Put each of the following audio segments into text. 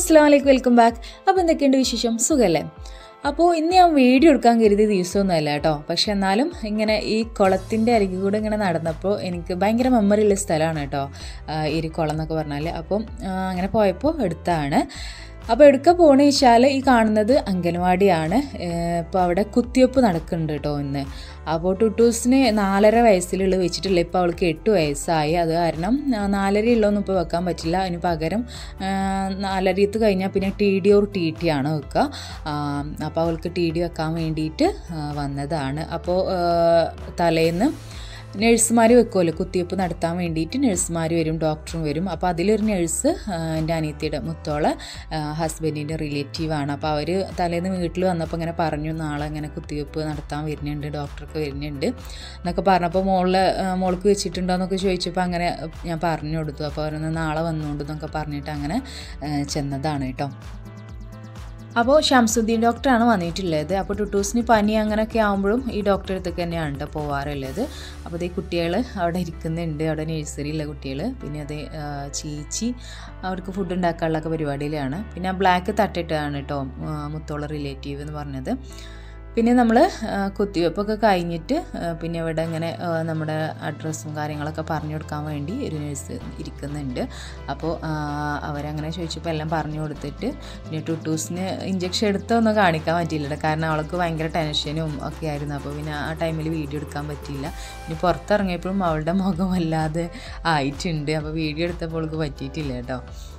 അസ്സാം വലൈക്കും welcome back അപ്പോൾ എന്തൊക്കെയുണ്ട് വിശേഷം സുഖമല്ലേ അപ്പോൾ ഇന്ന് ഞാൻ വീഡിയോ എടുക്കാൻ കരുതിയ ദിവസമൊന്നുമല്ല കേട്ടോ പക്ഷെ എന്നാലും ഇങ്ങനെ ഈ കുളത്തിൻ്റെ അരികിൽ കൂടെ ഇങ്ങനെ നടന്നപ്പോൾ എനിക്ക് ഭയങ്കര മെമ്മറി ഉള്ള സ്ഥലമാണ് കേട്ടോ ആ, ഈ ഒരു കുളം എന്നൊക്കെ പറഞ്ഞാൽ അപ്പം ആ, അങ്ങനെ പോയപ്പോൾ എടുത്താണ് അപ്പോൾ എടുക്ക പോണെന്ന് വെച്ചാൽ ഈ കാണുന്നത് അംഗൻവാടിയാണ് ഇപ്പോൾ അവിടെ കുത്തിവെപ്പ് നടക്കുന്നുണ്ട് കേട്ടോ ഇന്ന് അപ്പോൾ ടുട്ടൂസിന് നാലര വയസ്സിലുള്ള വെച്ചിട്ടില്ല ഇപ്പോൾ അവൾക്ക് എട്ട് വയസ്സായി അത് കാരണം ആ, നാലര ഉള്ളതൊന്നും ഇപ്പോൾ വെക്കാൻ പറ്റില്ല അതിന് പകരം ആ, നാലരയത്ത് കഴിഞ്ഞാൽ പിന്നെ T D or T T ആണ് വെക്കുക ആ, അപ്പോൾ അവൾക്ക് ടി ഡി വെക്കാൻ വേണ്ടിയിട്ട് ആ, വന്നതാണ് അപ്പോൾ ആ, തലേന്ന് നഴ്സുമാർ വെക്കുമല്ലോ കുത്തിവെപ്പ് നടത്താൻ വേണ്ടിയിട്ട് നഴ്സുമാർ വരും ഡോക്ടറും വരും അപ്പോൾ അതിലൊരു നഴ്സ് എൻ്റെ അനിയത്തിയുടെ മുത്തോളെ ഹസ്ബൻഡിൻ്റെ റിലേറ്റീവാണ് അപ്പോൾ അവർ തലേന്ന് വീട്ടിൽ വന്നപ്പോൾ ഇങ്ങനെ പറഞ്ഞു നാളെ ഇങ്ങനെ കുത്തിവെപ്പ് നടത്താൻ വരുന്നുണ്ട് ഡോക്ടർക്ക് വരുന്നുണ്ട് എന്നൊക്കെ പറഞ്ഞപ്പോൾ മോളിൽ മോൾക്ക് വെച്ചിട്ടുണ്ടോ എന്നൊക്കെ ചോദിച്ചപ്പോൾ അങ്ങനെ ഞാൻ പറഞ്ഞു കൊടുത്തു അപ്പോൾ അവരൊന്ന് നാളെ വന്നുകൊണ്ട് എന്നൊക്കെ പറഞ്ഞിട്ട് അങ്ങനെ ആ, ചെന്നതാണ് കേട്ടോ അപ്പോൾ ഷംസുദ്ദീൻ ഡോക്ടറാണ് വന്നിട്ടുള്ളത് അപ്പോൾ ടുട്ടൂസിന് പനി അങ്ങനെയൊക്കെ ആകുമ്പോഴും ഈ ഡോക്ടറെ അടുത്തേക്ക് തന്നെയാണ് കേട്ടോ പോവാറുള്ളത് അപ്പോൾ ഈ കുട്ടികൾ അവിടെ ഇരിക്കുന്നുണ്ട് അവിടെ നഴ്സറിയിലെ കുട്ടികൾ പിന്നെ അത് ആ, ചീച്ചി അവർക്ക് ഫുഡ് ഉണ്ടാക്കാനുള്ളൊക്കെ പരിപാടിയിലാണ് പിന്നെ ബ്ലാക്ക് തട്ടിട്ടാണ് കേട്ടോ ആ, മുത്തോള റിലേറ്റീവ് എന്ന് പറഞ്ഞത് പിന്നെ നമ്മൾ കുത്തിവെപ്പൊക്കെ കഴിഞ്ഞിട്ട് ആ, പിന്നെ ഇവിടെ ഇങ്ങനെ ആ, നമ്മുടെ അഡ്രസ്സും കാര്യങ്ങളൊക്കെ പറഞ്ഞു കൊടുക്കാൻ വേണ്ടി ഒരു നഴ്സ് ഇരിക്കുന്നുണ്ട് അപ്പോൾ ആ, അവരങ്ങനെ ചോദിച്ചപ്പോൾ എല്ലാം പറഞ്ഞു കൊടുത്തിട്ട് പിന്നെ ടുട്ടൂസിന് ഇഞ്ചക്ഷൻ എടുത്തൊന്നും കാണിക്കാൻ പറ്റിയില്ല കാരണം അവൾക്ക് ഭയങ്കര ടെൻഷനും ഒക്കെ ആയിരുന്നു അപ്പോൾ പിന്നെ ആ ടൈമിൽ വീഡിയോ എടുക്കാൻ പറ്റിയില്ല ഇനി പുറത്തിറങ്ങിയപ്പോഴും അവളുടെ മുഖം വല്ലാതെ ആയിട്ടുണ്ട് അപ്പോൾ വീഡിയോ എടുത്തപ്പോൾ അവൾക്ക് പറ്റിയിട്ടില്ല കേട്ടോ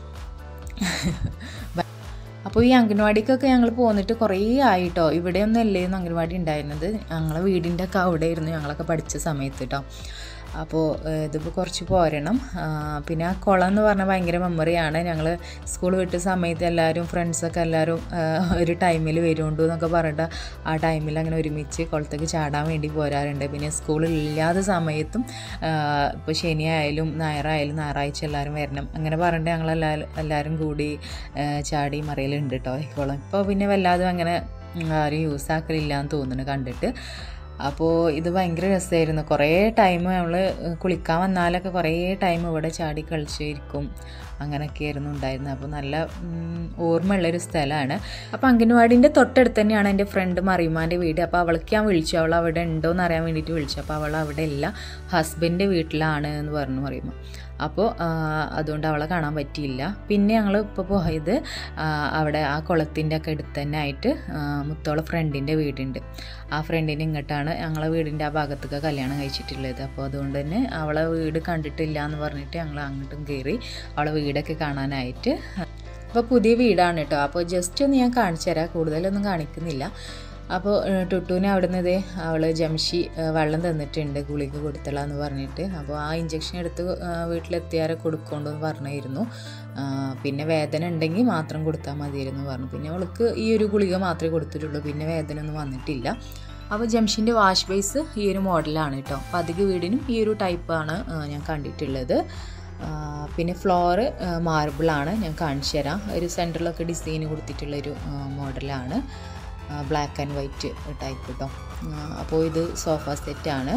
അപ്പോൾ ഈ അംഗൻവാടിക്കൊക്കെ ഞങ്ങൾ പോന്നിട്ട് കുറേ ആയിട്ടോ ഇവിടെയൊന്നും അല്ലായിരുന്നു അംഗൻവാടി ഉണ്ടായിരുന്നത് ഞങ്ങളെ വീടിൻ്റെ ഒക്കെ അവിടെ ആയിരുന്നു ഞങ്ങളൊക്കെ പഠിച്ച സമയത്ത് കേട്ടോ അപ്പോൾ ഏഹ്, ഇതിപ്പോൾ കുറച്ച് പോരണം ആ, പിന്നെ ആ കുളം എന്ന് പറഞ്ഞാൽ ഭയങ്കര മെമ്മറിയാണ് ഞങ്ങൾ സ്കൂൾ വിട്ട സമയത്ത് എല്ലാവരും ഫ്രണ്ട്സൊക്കെ എല്ലാവരും ഏഹ്, ഒരു ടൈമിൽ വരുമുണ്ടോ എന്നൊക്കെ പറഞ്ഞിട്ട് ആ ടൈമിൽ അങ്ങനെ ഒരുമിച്ച് കുളത്തേക്ക് ചാടാൻ വേണ്ടി പോരാറുണ്ട് പിന്നെ സ്കൂളിൽ ഇല്ലാത്ത സമയത്തും ഇപ്പോൾ ശനിയായാലും ഞായറായാലും ഞായറാഴ്ച എല്ലാവരും വരണം അങ്ങനെ പറഞ്ഞിട്ട് ഞങ്ങൾ എല്ലാവരും എല്ലാവരും കൂടി ആ, ചാടി മറിയലുണ്ട് കേട്ടോ ഈ കുളം ഇപ്പോൾ പിന്നെ വല്ലാതെ അങ്ങനെ ഉം, ആരും യൂസ് ആക്കലില്ല എന്ന് തോന്നുന്നു കണ്ടിട്ട് അപ്പോൾ ഇത് ഭയങ്കര രസമായിരുന്നു കുറേ ടൈം നമ്മൾ കുളിക്കാൻ വന്നാലൊക്കെ കുറേ ടൈം ഇവിടെ ചാടി കളിച്ചിരിക്കും അങ്ങനെയൊക്കെയായിരുന്നു ഉണ്ടായിരുന്നത് അപ്പോൾ നല്ല ഉം, ഓർമ്മയുള്ളൊരു സ്ഥലമാണ് അപ്പോൾ അംഗൻവാടിൻ്റെ തൊട്ടടുത്ത് തന്നെയാണ് എൻ്റെ ഫ്രണ്ട് മറിയുമാൻ്റെ വീട് അപ്പോൾ അവൾക്ക് ഞാൻ വിളിച്ചു അവൾ അവിടെ ഉണ്ടോ എന്ന് അറിയാൻ വേണ്ടിയിട്ട് വിളിച്ചു അപ്പോൾ അവൾ അവിടെ ഇല്ല ഹസ്ബൻഡിൻ്റെ വീട്ടിലാണ് എന്ന് പറഞ്ഞു പറയുമ്പോൾ അപ്പോൾ ആ, അതുകൊണ്ട് അവളെ കാണാൻ പറ്റിയില്ല പിന്നെ ഞങ്ങൾ ഇപ്പോൾ പോയത് ആ, അവിടെ ആ കുളത്തിൻ്റെ ഒക്കെ അടുത്ത് തന്നെ ആയിട്ട് ആ, മുത്തോളെ ഫ്രണ്ടിൻ്റെ വീടുണ്ട് ആ ഫ്രണ്ടിന് ഇങ്ങോട്ടാണ് ഞങ്ങളെ വീടിൻ്റെ ആ ഭാഗത്തൊക്കെ കല്യാണം കഴിച്ചിട്ടുള്ളത് അപ്പോൾ അതുകൊണ്ട് തന്നെ അവളെ വീട് കണ്ടിട്ടില്ല എന്ന് പറഞ്ഞിട്ട് ഞങ്ങൾ അങ്ങോട്ടും കയറി അവളെ വീടൊക്കെ കാണാനായിട്ട് അപ്പോൾ പുതിയ വീടാണ് കേട്ടോ അപ്പോൾ ജസ്റ്റ് ഒന്ന് ഞാൻ കാണിച്ചു തരാം കൂടുതലൊന്നും കാണിക്കുന്നില്ല അപ്പോൾ ഏഹ്, ടുട്ടൂനെ അവിടെ നിന്ന് ഇതേ അവൾ ജംഷി ഏഹ്, വെള്ളം തന്നിട്ടുണ്ട് ഗുളിക കൊടുത്തളാ എന്ന് പറഞ്ഞിട്ട് അപ്പോൾ ആ ഇഞ്ചക്ഷൻ എടുത്ത് ഏഹ്, വീട്ടിലെത്തിയാരെ കൊടുക്കൊണ്ടു എന്ന് പറഞ്ഞിരുന്നു ആ, പിന്നെ വേദന ഉണ്ടെങ്കിൽ മാത്രം കൊടുത്താൽ മതിയായിരുന്നു പറഞ്ഞു പിന്നെ അവൾക്ക് ഈ ഒരു ഗുളിക മാത്രമേ കൊടുത്തിട്ടുള്ളൂ പിന്നെ വേദന ഒന്നും വന്നിട്ടില്ല അപ്പോൾ ജംഷിൻ്റെ വാഷ് ബേസ് ഈ ഒരു മോഡലാണ് കേട്ടോ അപ്പോൾ അധിക വീടിനും ഈ ഒരു ടൈപ്പാണ് ഞാൻ കണ്ടിട്ടുള്ളത് ആ, പിന്നെ ഫ്ലോറ് മാർബിളാണ് ഞാൻ കാണിച്ചു തരാം ഒരു സെൻറ്ററിലൊക്കെ ഡിസൈൻ കൊടുത്തിട്ടുള്ളൊരു മോഡലാണ് ബ്ലാക്ക് ആൻഡ് വൈറ്റ് ടൈപ്പ് കേട്ടോ അപ്പോൾ ഇത് സോഫ സെറ്റാണ്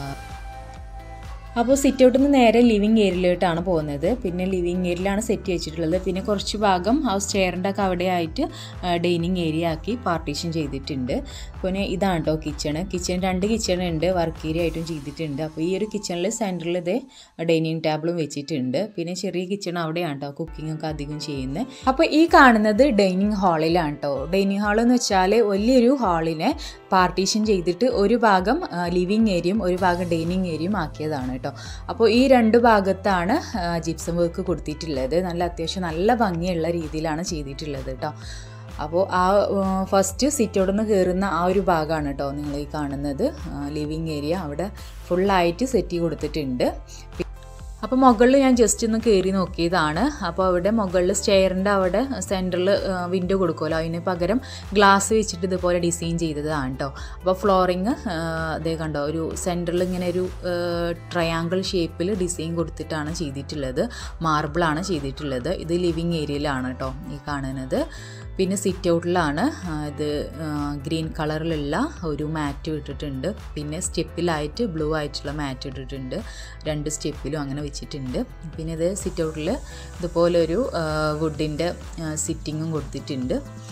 അപ്പോൾ സിറ്റ് ഔട്ടിൽ നിന്ന് നേരെ ലിവിങ് ഏരിയയിലോട്ടാണ് പോകുന്നത് പിന്നെ ലിവിങ് ഏരിയയിലാണ് സെറ്റ് വെച്ചിട്ടുള്ളത് പിന്നെ കുറച്ച് ഭാഗം ഹൗസ് ചെയറിൻ്റെ ഒക്കെ അവിടെ ആയിട്ട് ഡൈനിങ് ഏരിയ ആക്കി പാർട്ടീഷൻ ചെയ്തിട്ടുണ്ട് പിന്നെ ഇതാണ് കേട്ടോ കിച്ചണ് കിച്ചൺ രണ്ട് കിച്ചൺ ഉണ്ട് വർക്ക് ഏരിയ ആയിട്ടും ചെയ്തിട്ടുണ്ട് അപ്പോൾ ഈ ഒരു കിച്ചണിൽ സെൻറ്ററിൽ ഇതേ ഡൈനിങ് ടേബിളും വെച്ചിട്ടുണ്ട് പിന്നെ ചെറിയ കിച്ചൺ അവിടെയാണ് കേട്ടോ കുക്കിംഗ് ഒക്കെ അധികം ചെയ്യുന്നത് അപ്പോൾ ഈ കാണുന്നത് ഡൈനിങ് ഹാളിലാണ് കേട്ടോ ഡൈനിങ് ഹാൾ എന്ന് വെച്ചാൽ വലിയൊരു ഹാളിനെ പാർട്ടീഷൻ ചെയ്തിട്ട് ഒരു ഭാഗം ലിവിങ് ഏരിയയും ഒരു ഭാഗം ഡൈനിങ് ഏരിയയും ആക്കിയതാണ് കേട്ടോ അപ്പോൾ ഈ രണ്ട് ഭാഗത്താണ് ജിപ്സം വർക്ക് കൊടുത്തിട്ടുള്ളത് നല്ല അത്യാവശ്യം നല്ല ഭംഗിയുള്ള രീതിയിലാണ് ചെയ്തിട്ടുള്ളത് കേട്ടോ അപ്പോൾ ആ ഫസ്റ്റ് സിറ്റോട് നിന്ന് കയറുന്ന ആ ഒരു ഭാഗമാണ് കേട്ടോ നിങ്ങൾ ഈ കാണുന്നത് ലിവിങ് ഏരിയ അവിടെ ഫുള്ളായിട്ട് സെറ്റ് കൊടുത്തിട്ടുണ്ട് അപ്പോൾ മുകളിൽ ഞാൻ ജസ്റ്റ് ഒന്ന് കയറി നോക്കിയതാണ് അപ്പോൾ അവിടെ മുകളിൽ സ്റ്റെയറിൻ്റെ അവിടെ സെൻറ്ററിൽ വിൻഡോ കൊടുക്കുമല്ലോ അതിന് പകരം ഗ്ലാസ് വെച്ചിട്ട് ഇതുപോലെ ഡിസൈൻ ചെയ്തതാണ് കേട്ടോ അപ്പോൾ ഫ്ലോറിങ് അതേ കണ്ടോ ഒരു സെൻറ്ററിൽ ഇങ്ങനെ ഒരു ട്രയാങ്കിൾ ഷേപ്പിൽ ഡിസൈൻ കൊടുത്തിട്ടാണ് ചെയ്തിട്ടുള്ളത് മാർബിളാണ് ചെയ്തിട്ടുള്ളത് ഇത് ലിവിങ് ഏരിയയിലാണ് കേട്ടോ ഈ കാണുന്നത് പിന്നെ സിറ്റ് ഔട്ടിലാണ് ഇത് ഗ്രീൻ കളറിലുള്ള ഒരു മാറ്റ് ഇട്ടിട്ടുണ്ട് പിന്നെ സ്റ്റെപ്പിലായിട്ട് ബ്ലൂ ആയിട്ടുള്ള മാറ്റ് ഇട്ടിട്ടുണ്ട് രണ്ട് സ്റ്റെപ്പിലും അങ്ങനെ വെച്ചിട്ടുണ്ട് പിന്നെ ഇത് സിറ്റ് ഔട്ടിൽ ഇതുപോലെ ഒരു വുഡിൻ്റെ സിറ്റിങ്ങും കൊടുത്തിട്ടുണ്ട്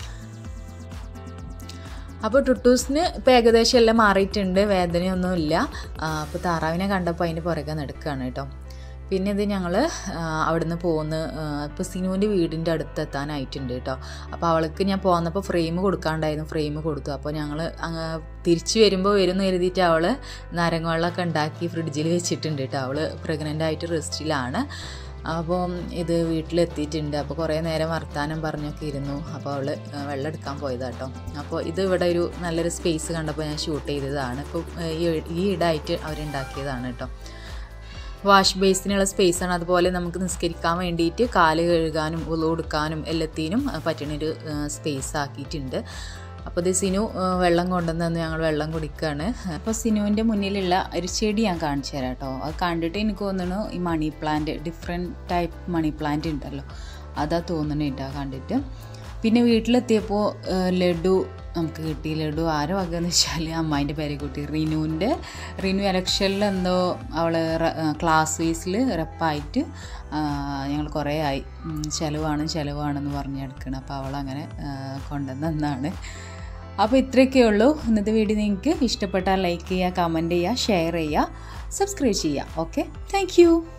അപ്പോൾ ടുട്ടൂസിന് ഇപ്പോൾ ഏകദേശം എല്ലാം മാറിയിട്ടുണ്ട് വേദനയൊന്നുമില്ല അപ്പോൾ താറാവിനെ കണ്ടപ്പോൾ അതിൻ്റെ പുറകെ നടക്കുകയാണ് കേട്ടോ പിന്നെ ഇത് ഞങ്ങൾ അവിടുന്ന് പോകുന്ന ഇപ്പോൾ സിനുവിൻ്റെ വീടിൻ്റെ അടുത്ത് എത്താനായിട്ടുണ്ട് കേട്ടോ അപ്പോൾ അവൾക്ക് ഞാൻ പോന്നപ്പോൾ ഫ്രെയിം കൊടുക്കാണ്ടായിരുന്നു ഫ്രെയിം കൊടുത്തു അപ്പോൾ ഞങ്ങൾ തിരിച്ചു വരുമ്പോൾ വരുമെന്ന് കരുതിയിട്ട് അവൾ നാരങ്ങ ഉണ്ടാക്കി ഫ്രിഡ്ജിൽ വെച്ചിട്ടുണ്ട് കേട്ടോ അവൾ പ്രഗ്നൻ്റ് ആയിട്ട് റെസ്റ്റിലാണ് അപ്പോൾ ഇത് വീട്ടിലെത്തിയിട്ടുണ്ട് അപ്പോൾ കുറേ നേരം വർത്താനം പറഞ്ഞൊക്കെ ഇരുന്നു അപ്പോൾ അവൾ വെള്ളം എടുക്കാൻ പോയതാട്ടോ അപ്പോൾ ഇത് ഇവിടെ ഒരു നല്ലൊരു സ്പേസ് കണ്ടപ്പോൾ ഞാൻ ഷൂട്ട് ചെയ്തതാണ് ഇപ്പോൾ ഈ ഇടായിട്ട് അവരുണ്ടാക്കിയതാണ് കേട്ടോ വാഷ് ബേസിനുള്ള സ്പേസാണ് അതുപോലെ നമുക്ക് നിസ്കരിക്കാൻ വേണ്ടിയിട്ട് കാല് കഴുകാനും ഉളു കൊടുക്കാനും എല്ലാത്തിനും പറ്റുന്നൊരു സ്പേസ് ആക്കിയിട്ടുണ്ട് അപ്പോൾ ഇത് സിനു വെള്ളം കൊണ്ടുവന്നു ഞങ്ങൾ വെള്ളം കുടിക്കുകയാണ് അപ്പോൾ സിനുവിൻ്റെ മുന്നിലുള്ള ഒരു ചെടി ഞാൻ കാണിച്ചു തരാം കേട്ടോ അത് കണ്ടിട്ട് എനിക്ക് തോന്നുന്നു ഈ money plant different type money plant ഉണ്ടല്ലോ അതാ തോന്നുന്നുണ്ട് കണ്ടിട്ട് പിന്നെ വീട്ടിലെത്തിയപ്പോൾ ലഡു നമുക്ക് കിട്ടി ലഡു ആരോ വകയെന്ന് വെച്ചാൽ അമ്മായിൻ്റെ പേരെ കുട്ടി റിനുവിൻ്റെ റിനു ഇലക്ഷനിൽ എന്തോ അവൾ ക്ലാസ് വൈസിൽ റെപ്പായിട്ട് ഞങ്ങൾ കുറേ ആയി ചിലവാണ് ചിലവാണെന്ന് പറഞ്ഞ് എടുക്കണം അപ്പോൾ അവളങ്ങനെ കൊണ്ടുവന്നാണ് അപ്പോൾ ഇത്രയൊക്കെ ഉള്ളൂ ഇന്നത്തെ വീഡിയോ നിങ്ങൾക്ക് ഇഷ്ടപ്പെട്ടാൽ ലൈക്ക് ചെയ്യുക കമൻറ്റ് ചെയ്യുക ഷെയർ ചെയ്യുക സബ്സ്ക്രൈബ് ചെയ്യുക ഓക്കെ താങ്ക്